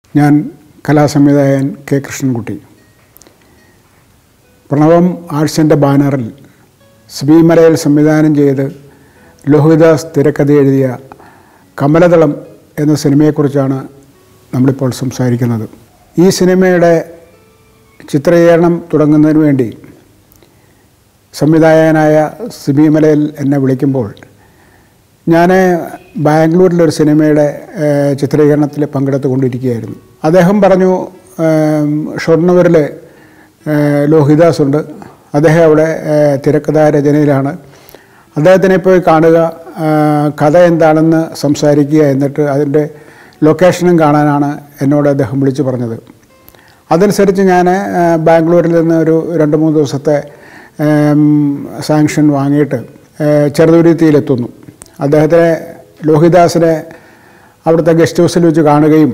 ഞാൻ കലാസംവിധായകൻ കെ കൃഷ്ണൻകുട്ടി പ്രണവം ആർട്സിൻ്റെ ബാനറിൽ ശ്രീമലയിൽ സംവിധാനം ചെയ്ത് ലോഹിദാസ് തിരക്കഥ എഴുതിയ കമലദളം എന്ന സിനിമയെക്കുറിച്ചാണ് നമ്മളിപ്പോൾ സംസാരിക്കുന്നത് ഈ സിനിമയുടെ ചിത്രീകരണം തുടങ്ങുന്നതിന് വേണ്ടി സംവിധായകനായ സിബിമലയിൽ എന്നെ വിളിക്കുമ്പോൾ ഞാൻ ബാംഗ്ലൂരിലൊരു സിനിമയുടെ ഏഹ്, ചിത്രീകരണത്തിൽ പങ്കെടുത്തുകൊണ്ടിരിക്കുകയായിരുന്നു അദ്ദേഹം പറഞ്ഞു ഏം, ഷൊർണൂരിൽ ഏഹ്, ലോഹിദാസ് ഉണ്ട് അദ്ദേഹം അവിടെ ഏഹ്, തിരക്കഥാ രചനയിലാണ് അദ്ദേഹത്തിനെ പോയി കാണുക ഏഹ്, കഥ എന്താണെന്ന് സംസാരിക്കുക എന്നിട്ട് അതിൻ്റെ ലൊക്കേഷനും കാണാനാണ് എന്നോട് അദ്ദേഹം വിളിച്ചു പറഞ്ഞത് അതനുസരിച്ച് ഞാൻ ബാംഗ്ലൂരിൽ നിന്ന് ഒരു രണ്ട് മൂന്ന് ദിവസത്തെ ഏം, സാങ്ഷൻ വാങ്ങിയിട്ട് ഏഹ്, ചെറുതുരുത്തിയിലെത്തുന്നു അദ്ദേഹത്തിനെ ലോഹിദാസിനെ അവിടുത്തെ ഗസ്റ്റ് ഹൗസിൽ വെച്ച് കാണുകയും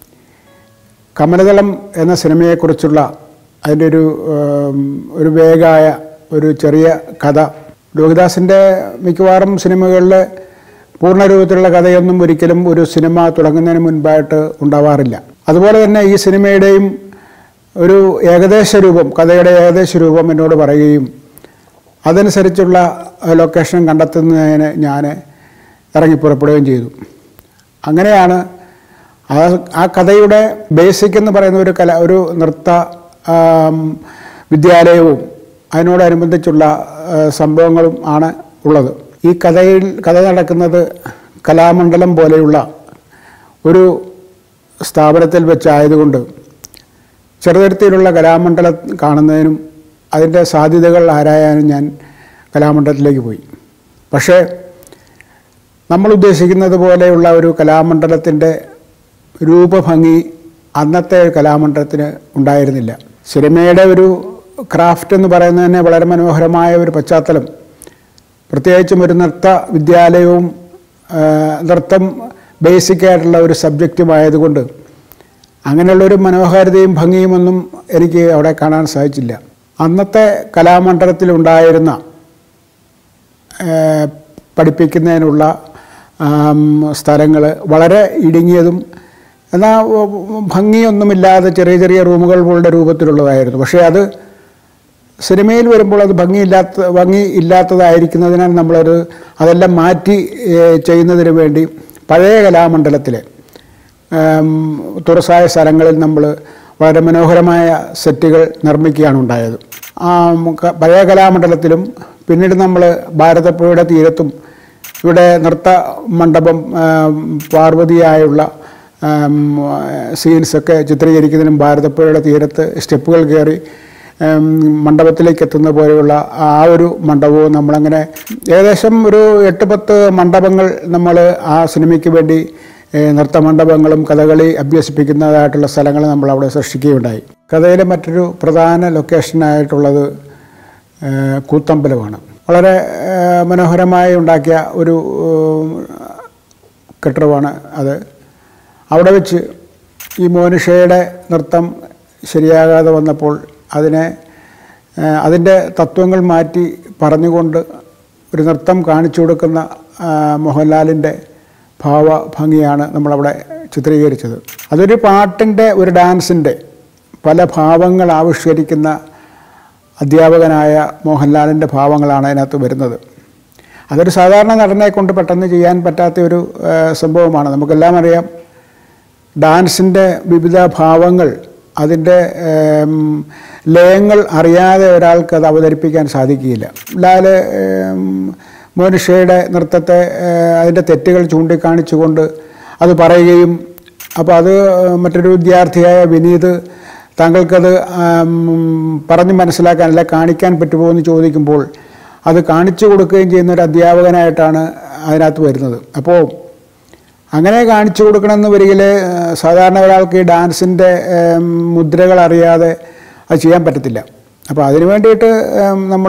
കമലതളം എന്ന സിനിമയെക്കുറിച്ചുള്ള അതിൻ്റെ ഒരു ഏം, ഒരു വേഗായ ഒരു ചെറിയ കഥ ലോഹിദാസിൻ്റെ മിക്കവാറും സിനിമകളിൽ പൂർണ്ണരൂപത്തിലുള്ള കഥയൊന്നും ഒരിക്കലും ഒരു സിനിമ തുടങ്ങുന്നതിന് മുൻപായിട്ട് ഉണ്ടാവാറില്ല അതുപോലെ തന്നെ ഈ സിനിമയുടെയും ഒരു ഏകദേശ രൂപം കഥയുടെ ഏകദേശ രൂപം എന്നോട് പറയുകയും അതനുസരിച്ചുള്ള ലൊക്കേഷൻ കണ്ടെത്തുന്നതിന് ഞാൻ ഇറങ്ങി പുറപ്പെടുകയും ചെയ്തു അങ്ങനെയാണ് ആ ആ കഥയുടെ ബേസിക് എന്ന് പറയുന്ന ഒരു കല ഒരു നൃത്ത ആം, വിദ്യാലയവും അതിനോടനുബന്ധിച്ചുള്ള ആ, സംഭവങ്ങളും ആണ് ഉള്ളത് ഈ കഥയിൽ കഥ നടക്കുന്നത് കലാമണ്ഡലം പോലെയുള്ള ഒരു സ്ഥാപനത്തിൽ വെച്ചായതുകൊണ്ട് ചെറുതരത്തിലുള്ള കലാമണ്ഡലം കാണുന്നതിനും അതിൻ്റെ സാധ്യതകൾ ആരായാനും ഞാൻ കലാമണ്ഡലത്തിലേക്ക് പോയി പക്ഷേ നമ്മൾ ഉദ്ദേശിക്കുന്നത് പോലെയുള്ള ഒരു കലാമണ്ഡലത്തിൻ്റെ രൂപഭംഗി അന്നത്തെ കലാമണ്ഡലത്തിന് ഉണ്ടായിരുന്നില്ല സിനിമയുടെ ഒരു ക്രാഫ്റ്റ് എന്ന് പറയുന്നത് തന്നെ വളരെ മനോഹരമായ ഒരു പശ്ചാത്തലം പ്രത്യേകിച്ചും ഒരു നൃത്ത വിദ്യാലയവും ആ, നൃത്തം ബേസിക് ആയിട്ടുള്ള ഒരു സബ്ജക്റ്റുമായതുകൊണ്ട് അങ്ങനെയുള്ളൊരു മനോഹാരിതയും ഭംഗിയുമൊന്നും എനിക്ക് അവിടെ കാണാൻ സാധിച്ചില്ല അന്നത്തെ കലാമണ്ഡലത്തിലുണ്ടായിരുന്ന ഏഹ്, പഠിപ്പിക്കുന്നതിനുള്ള സ്ഥലങ്ങൾ വളരെ ഇടുങ്ങിയതും എന്നാൽ ഭംഗിയൊന്നുമില്ലാതെ ചെറിയ ചെറിയ റൂമുകൾ പോലുള്ള രൂപത്തിലുള്ളതായിരുന്നു പക്ഷേ അത് സിനിമയിൽ വരുമ്പോൾ അത് ഭംഗിയില്ലാത്ത ഭംഗി ഇല്ലാത്തതായിരിക്കുന്നതിനാൽ നമ്മളത് അതെല്ലാം മാറ്റി ഏഹ്, ചെയ്യുന്നതിന് വേണ്ടി പഴയ കലാമണ്ഡലത്തിലെ ഏം, തുറസായ സ്ഥലങ്ങളിൽ നമ്മൾ വളരെ മനോഹരമായ സെറ്റുകൾ നിർമ്മിക്കുകയാണ് ഉണ്ടായത് ആ ക- പഴയ കലാമണ്ഡലത്തിലും പിന്നീട് നമ്മൾ ഭാരതപ്പുഴയുടെ തീരത്തും ഇവിടെ നൃത്ത മണ്ഡപം ഏം, പാർവതിയായുള്ള ഏം, സീൻസൊക്കെ ചിത്രീകരിക്കുന്നതിനും ഭാരതപ്പുഴയുടെ തീരത്ത് സ്റ്റെപ്പുകൾ കയറി ഏം, മണ്ഡപത്തിലേക്ക് എത്തുന്ന പോലെയുള്ള ആ ഒരു മണ്ഡപവും നമ്മളങ്ങനെ ഏകദേശം ഒരു എട്ട് പത്ത് മണ്ഡപങ്ങൾ നമ്മൾ ആ സിനിമയ്ക്ക് വേണ്ടി ഏഹ്, നൃത്തമണ്ഡപങ്ങളും കഥകളി അഭ്യസിപ്പിക്കുന്നതായിട്ടുള്ള സ്ഥലങ്ങൾ നമ്മൾ അവിടെ സൃഷ്ടിക്കുകയുണ്ടായി കഥയിലെ മറ്റൊരു പ്രധാന ലൊക്കേഷനായിട്ടുള്ളത് ഏഹ്, കൂത്തമ്പലമാണ് വളരെ ഏഹ്, മനോഹരമായി ഉണ്ടാക്കിയ ഒരു ഏഹ്, കെട്ടിടമാണ് അത് അവിടെ വെച്ച് ഈ മോനിഷയുടെ നൃത്തം ശരിയാകാതെ വന്നപ്പോൾ അതിനെ ഏഹ്, അതിൻ്റെ തത്വങ്ങൾ മാറ്റി പറഞ്ഞുകൊണ്ട് ഒരു നൃത്തം കാണിച്ചു കൊടുക്കുന്ന ആ, മോഹൻലാലിൻ്റെ ഭാവ ഭംഗിയാണ് നമ്മളവിടെ ചിത്രീകരിച്ചത് അതൊരു പാട്ടിൻ്റെ ഒരു ഡാൻസിൻ്റെ പല ഭാവങ്ങൾ ആവിഷ്കരിക്കുന്ന അധ്യാപകനായ മോഹൻലാലിൻ്റെ ഭാവങ്ങളാണ് അതിനകത്ത് വരുന്നത് അതൊരു സാധാരണ നടനെ കൊണ്ട് പെട്ടെന്ന് ചെയ്യാൻ പറ്റാത്ത ഒരു ആ, സംഭവമാണ് നമുക്കെല്ലാം അറിയാം ഡാൻസിൻ്റെ വിവിധ ഭാവങ്ങൾ അതിൻ്റെ ഏം, ലയങ്ങൾ അറിയാതെ ഒരാൾക്ക് അത് അവതരിപ്പിക്കാൻ സാധിക്കുകയില്ല ലാല് ഏം, മോനിഷയുടെ നൃത്തത്തെ ഏ, അതിൻ്റെ തെറ്റുകൾ ചൂണ്ടിക്കാണിച്ചുകൊണ്ട് അത് പറയുകയും അപ്പോൾ അത് മറ്റൊരു വിദ്യാർത്ഥിയായ വിനീത് താങ്കൾക്കത് ആം, പറഞ്ഞ് മനസ്സിലാക്കാൻ അല്ല കാണിക്കാൻ പറ്റുമോ എന്ന് ചോദിക്കുമ്പോൾ അത് കാണിച്ചു കൊടുക്കുകയും ചെയ്യുന്ന ഒരു അധ്യാപകനായിട്ടാണ് അതിനകത്ത് വരുന്നത് അപ്പോൾ അങ്ങനെ കാണിച്ചു കൊടുക്കണമെന്ന് വരികിൽ സാധാരണ ഒരാൾക്ക് ഈ ഡാൻസിൻ്റെ ഏം, മുദ്രകൾ അറിയാതെ അത് ചെയ്യാൻ പറ്റത്തില്ല അപ്പോൾ അതിന് വേണ്ടിയിട്ട് നമ്മൾ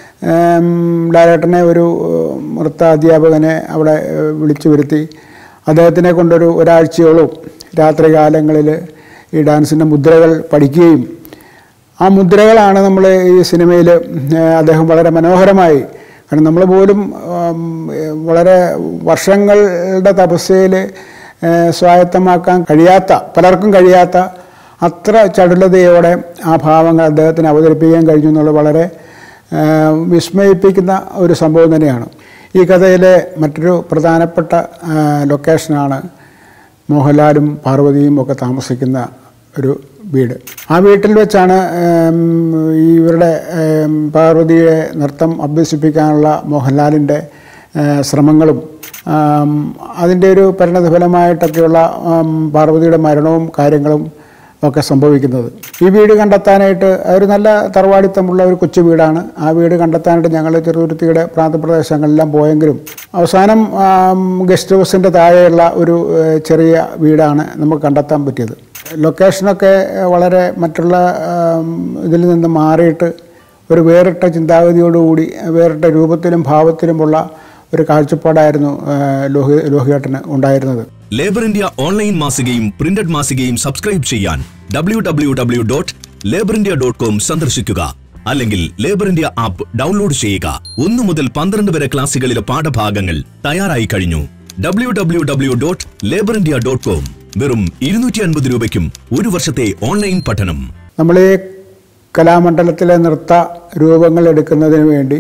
ലാലേട്ടനെ ഒരു ഏം, നൃത്ത അധ്യാപകനെ അവിടെ ഏ, വിളിച്ചു വരുത്തി അദ്ദേഹത്തിനെ കൊണ്ടൊരു ഒരാഴ്ചയോളം രാത്രി കാലങ്ങളിൽ ഈ ഡാൻസിൻ്റെ മുദ്രകൾ പഠിക്കുകയും ആ മുദ്രകളാണ് നമ്മൾ ഈ സിനിമയിൽ അദ്ദേഹം വളരെ മനോഹരമായി കാരണം നമ്മൾ പോലും ഉം, വളരെ വർഷങ്ങളുടെ തപസ്യയിൽ ഏഹ്, സ്വായത്തമാക്കാൻ കഴിയാത്ത പലർക്കും കഴിയാത്ത അത്ര ചടുലതയോടെ ആ ഭാവങ്ങൾ അദ്ദേഹത്തിന് അവതരിപ്പിക്കാൻ കഴിഞ്ഞു എന്നുള്ളത് വളരെ ഏഹ്, വിസ്മയിപ്പിക്കുന്ന ഒരു സംഭവം തന്നെയാണ് ഈ കഥയിലെ മറ്റൊരു പ്രധാനപ്പെട്ട ഏഹ്, ലൊക്കേഷനാണ് മോഹൻലാലും പാർവതിയും ഒക്കെ താമസിക്കുന്ന ഒരു വീട് ആ വീട്ടിൽ വെച്ചാണ് ഏം, ഈ ഇവരുടെ ഏം, പാർവതിയെ നൃത്തം അഭ്യസിപ്പിക്കാനുള്ള മോഹൻലാലിൻ്റെ ഏ, ശ്രമങ്ങളും ആം, അതിൻ്റെ ഒരു പരിണതഫലമായിട്ടൊക്കെയുള്ള ആം, പാർവതിയുടെ മരണവും കാര്യങ്ങളും ഒക്കെ സംഭവിക്കുന്നത് ഈ വീട് കണ്ടെത്താനായിട്ട് ഒരു നല്ല തറവാടിത്തമുള്ള ഒരു കൊച്ചു വീടാണ് ആ വീട് കണ്ടെത്താനായിട്ട് ഞങ്ങൾ ചെറുതുരുത്തിയുടെ പ്രാന്തപ്രദേശങ്ങളെല്ലാം പോയെങ്കിലും അവസാനം ആം, ഗസ്റ്റ് ഹൗസിൻ്റെ താഴെയുള്ള ഒരു ഏഹ്, ചെറിയ വീടാണ് നമുക്ക് കണ്ടെത്താൻ പറ്റിയത് ലൊക്കേഷനൊക്കെ ഏഹ്, വളരെ മറ്റുള്ള ആം, ഇതിൽ നിന്ന് മാറിയിട്ട് ഒരു വേറിട്ട ചിന്താഗതിയോടുകൂടി വേറിട്ട രൂപത്തിലും ഭാവത്തിലുമുള്ള ഒരു കാഴ്ചപ്പാടായിരുന്നു ഏഹ്, ലോഹി ലോഹിയേട്ടന് ഉണ്ടായിരുന്നത് ലേബർ ഇന്ത്യ ഓൺലൈൻ മാസികയും പ്രിന്റഡ് മാസികയും സബ്സ്ക്രൈബ് ചെയ്യാൻ W W W dot labour India dot com സന്ദർശിക്കുക അല്ലെങ്കിൽ ലേബർ ഇന്ത്യ ആപ്പ് ഡൗൺലോഡ് ചെയ്യുക ഒന്നു മുതൽ പന്ത്രണ്ട് വരെ ക്ലാസുകളിലെ പാഠഭാഗങ്ങൾ തയ്യാറായി കഴിഞ്ഞു W W W dot labour India dot com വെറും ഇരുന്നൂറ്റി അൻപത് രൂപയ്ക്കും ഒരു വർഷത്തെ ഓൺലൈൻ പഠനം നമ്മൾ ഈ കലാമണ്ഡലത്തിലെ നൃത്ത രൂപങ്ങൾ എടുക്കുന്നതിന് വേണ്ടി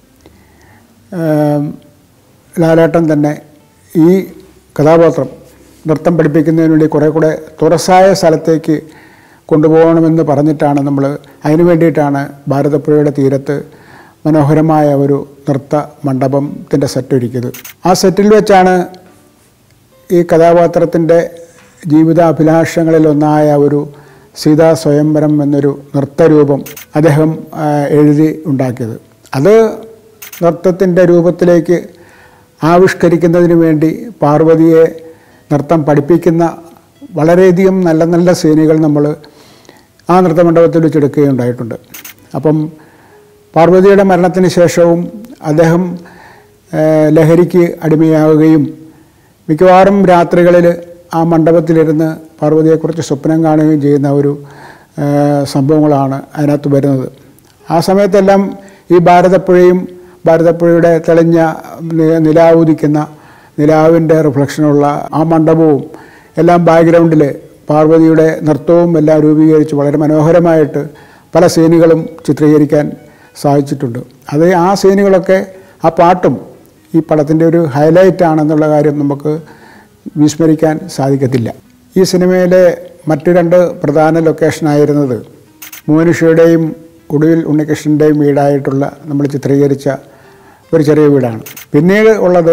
ഏം, ലാലേട്ടൻ തന്നെ ഈ കഥാപാത്രം നൃത്തം പഠിപ്പിക്കുന്നതിന് വേണ്ടി കുറേ കൂടെ തുറസായ സ്ഥലത്തേക്ക് കൊണ്ടുപോകണമെന്ന് പറഞ്ഞിട്ടാണ് നമ്മൾ അതിനു വേണ്ടിയിട്ടാണ് ഭാരതപ്പുഴയുടെ തീരത്ത് മനോഹരമായ ഒരു നൃത്ത മണ്ഡപത്തിൻ്റെ സെറ്റ് ഒരുക്കിയത് ആ സെറ്റിൽ വെച്ചാണ് ഈ കഥാപാത്രത്തിൻ്റെ ജീവിതാഭിലാഷങ്ങളിലൊന്നായ ഒരു സീതാ സ്വയംവരം എന്നൊരു നൃത്തരൂപം അദ്ദേഹം ആ, എഴുതി ഉണ്ടാക്കിയത് അത് നൃത്തത്തിൻ്റെ രൂപത്തിലേക്ക് ആവിഷ്കരിക്കുന്നതിന് വേണ്ടി പാർവതിയെ നൃത്തം പഠിപ്പിക്കുന്ന വളരെയധികം നല്ല നല്ല സീനുകൾ നമ്മൾ ആ നൃത്തമണ്ഡപത്തിൽ വെച്ചെടുക്കുകയുണ്ടായിട്ടുണ്ട് അപ്പം പാർവതിയുടെ മരണത്തിന് ശേഷവും അദ്ദേഹം ഏഹ്, ലഹരിക്ക് അടിമയാവുകയും മിക്കവാറും രാത്രികളിൽ ആ മണ്ഡപത്തിലിരുന്ന് പാർവതിയെക്കുറിച്ച് സ്വപ്നം കാണുകയും ചെയ്യുന്ന ഒരു ഏഹ്, സംഭവങ്ങളാണ് അതിനകത്ത് വരുന്നത് ആ സമയത്തെല്ലാം ഈ ഭാരതപ്പുഴയും ഭാരതപ്പുഴയുടെ തെളിഞ്ഞ നി- നിലാവുദിക്കുന്ന നിലാവിൻ്റെ റിഫ്ലക്ഷനുള്ള ആ മണ്ഡപവും എല്ലാം ബാക്ക്ഗ്രൗണ്ടിൽ പാർവതിയുടെ നൃത്തവും എല്ലാം രൂപീകരിച്ച് വളരെ മനോഹരമായിട്ട് പല സീനുകളും ചിത്രീകരിക്കാൻ സാധിച്ചിട്ടുണ്ട് അത് ആ സീനുകളൊക്കെ ആ പാട്ടും ഈ പടത്തിൻ്റെ ഒരു ഹൈലൈറ്റ് ആണെന്നുള്ള കാര്യം നമുക്ക് വിസ്മരിക്കാൻ സാധിക്കത്തില്ല ഈ സിനിമയിലെ മറ്റു രണ്ട് പ്രധാന ലൊക്കേഷനായിരുന്നത് മോനുഷയുടെയും ഒടുവിൽ ഉണ്ണികൃഷ്ണൻ്റെയും വീടായിട്ടുള്ള നമ്മൾ ചിത്രീകരിച്ച ഒരു ചെറിയ വീടാണ് പിന്നീട് ഉള്ളത്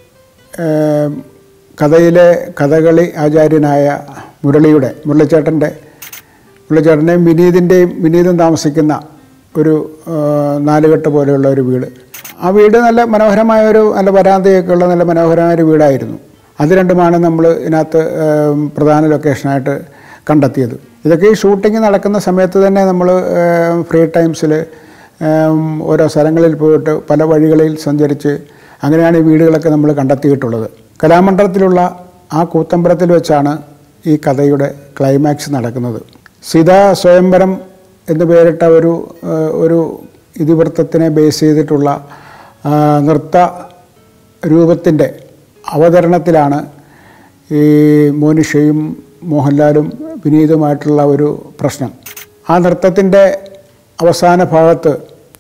ഏം, കഥയിലെ കഥകളി ആചാര്യനായ മുരളിയുടെ മുരളിച്ചേട്ടൻ്റെ മുരളിച്ചേട്ടൻ്റെയും വിനീതിൻ്റെയും വിനീതും താമസിക്കുന്ന ഒരു ആ, നാലുകെട്ട് പോലെയുള്ള ഒരു വീട് ആ വീട് നല്ല മനോഹരമായ ഒരു നല്ല വരാന്തയൊക്കെ ഉള്ള നല്ല മനോഹരമായ ഒരു വീടായിരുന്നു അത് രണ്ടുമാണ് നമ്മൾ ഇതിനകത്ത് ഏം, പ്രധാന ലൊക്കേഷനായിട്ട് കണ്ടെത്തിയത് ഇതൊക്കെ ഈ ഷൂട്ടിംഗ് നടക്കുന്ന സമയത്ത് തന്നെ നമ്മൾ ഫ്രീ ടൈംസിൽ ഓരോ സ്ഥലങ്ങളിൽ പോയിട്ട് പല വഴികളിൽ സഞ്ചരിച്ച് അങ്ങനെയാണ് ഈ വീടുകളൊക്കെ നമ്മൾ കണ്ടെത്തിയിട്ടുള്ളത് കലാമണ്ഡലത്തിലുള്ള ആ കൂത്തമ്പലത്തിൽ വെച്ചാണ് ഈ കഥയുടെ ക്ലൈമാക്സ് നടക്കുന്നത് സീതാ സ്വയംവരം എന്ന് പേരിട്ട ഒരു ഏഹ്, ഒരു ഇതിവൃത്തത്തിനെ ബേസ് ചെയ്തിട്ടുള്ള ആ, നൃത്ത രൂപത്തിൻ്റെ അവതരണത്തിലാണ് ഈ മോനിഷയും മോഹൻലാലും വിനീതുമായിട്ടുള്ള ഒരു പ്രശ്നം ആ നൃത്തത്തിൻ്റെ അവസാന ഭാഗത്ത്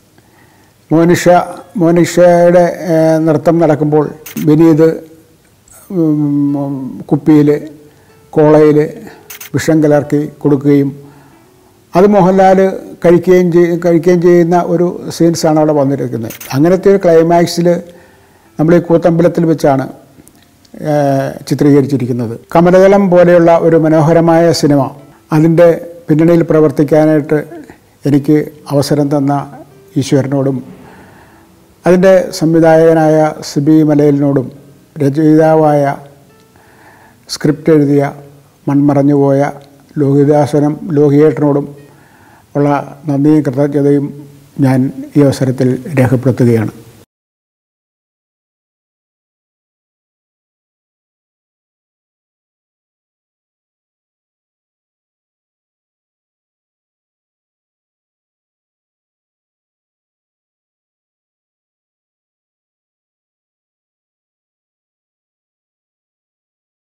മോനിഷ മോനിഷയുടെ ഏഹ്, നൃത്തം നടക്കുമ്പോൾ വിനീത് കുപ്പിയിൽ കോളയിൽ വിഷം കലർത്തി കൊടുക്കുകയും അത് മോഹൻലാൽ കഴിക്കുകയും ചെയ് കഴിക്കുകയും ചെയ്യുന്ന ഒരു സീൻസാണ് അവിടെ വന്നിരിക്കുന്നത് അങ്ങനത്തെ ഒരു ക്ലൈമാക്സിൽ നമ്മൾ ഈ കൂത്തമ്പലത്തിൽ വെച്ചാണ് ഏഹ്, ചിത്രീകരിച്ചിരിക്കുന്നത് കമലതലം പോലെയുള്ള ഒരു മനോഹരമായ സിനിമ അതിൻ്റെ പിന്നണിയിൽ പ്രവർത്തിക്കാനായിട്ട് എനിക്ക് അവസരം തന്ന ഈശ്വരനോടും അതിൻ്റെ സംവിധായകനായ സിബി മലയിലിനോടും രചയിതാവായ സ്ക്രിപ്റ്റ് എഴുതിയ മൺമറഞ്ഞുപോയ ലോഹിദാസനും ലോഹിയേട്ടനോടും ഉള്ള നന്ദിയും കൃതജ്ഞതയും ഞാൻ ഈ അവസരത്തിൽ രേഖപ്പെടുത്തുകയാണ്